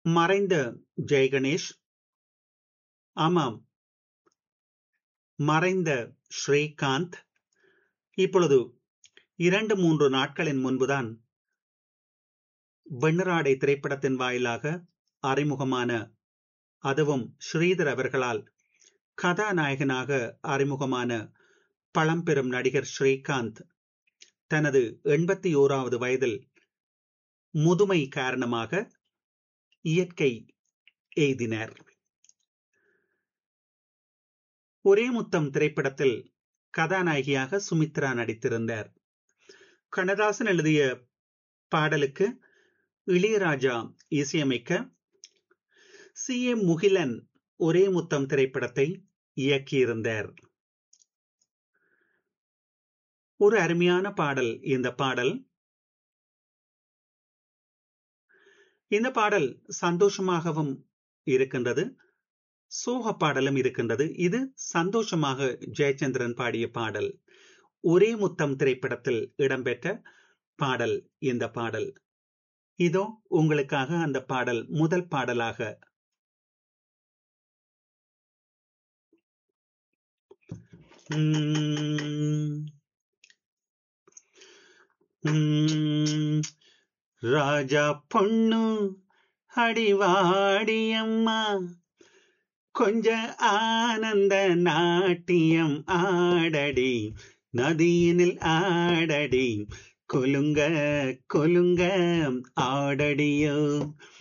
மறைந்த ஜெயகணேஷ் ஆமாம் மறைந்த ஸ்ரீகாந்த் இப்பொழுது இரண்டு மூன்று நாட்களின் முன்புதான் வெண்ணராடை திரைப்படத்தின் வாயிலாக அறிமுகமான அதுவும் ஸ்ரீதர் அவர்களால் கதாநாயகனாக அறிமுகமான பழம்பெரும் நடிகர் ஸ்ரீகாந்த் தனது எண்பத்தி ஓராவது வயதில் முதுமை காரணமாக இயற்கை எய்தினர் ஒரே முத்தம் திரைப்படத்தில் கதாநாயகியாக சுமித்ரா நடித்திருந்தார் கண்ணதாசன் எழுதிய பாடலுக்கு இளையராஜா இசையமைக்க சி ஏ முகிலன் ஒரே முத்தம் திரைப்படத்தை இயக்கியிருந்தார் ஒரு அருமையான பாடல் இந்த பாடல் இந்த பாடல் சந்தோஷமாகவும் இருக்கின்றது சோக பாடலும் இருக்கின்றது இது சந்தோஷமாக ஜெயச்சந்திரன் பாடிய பாடல் ஒரே முத்தம் திரைப்படத்தில் இடம்பெற்ற பாடல் இந்த பாடல் இதோ உங்களுக்காக அந்த பாடல் முதல் பாடலாக ராஜா பொண்ணு அடிவாடியம்மா கொஞ்ச ஆனந்த நாட்டியம் ஆடடி நதியினில் ஆடடி கொலுங்க கொலுங்க ஆடடியோ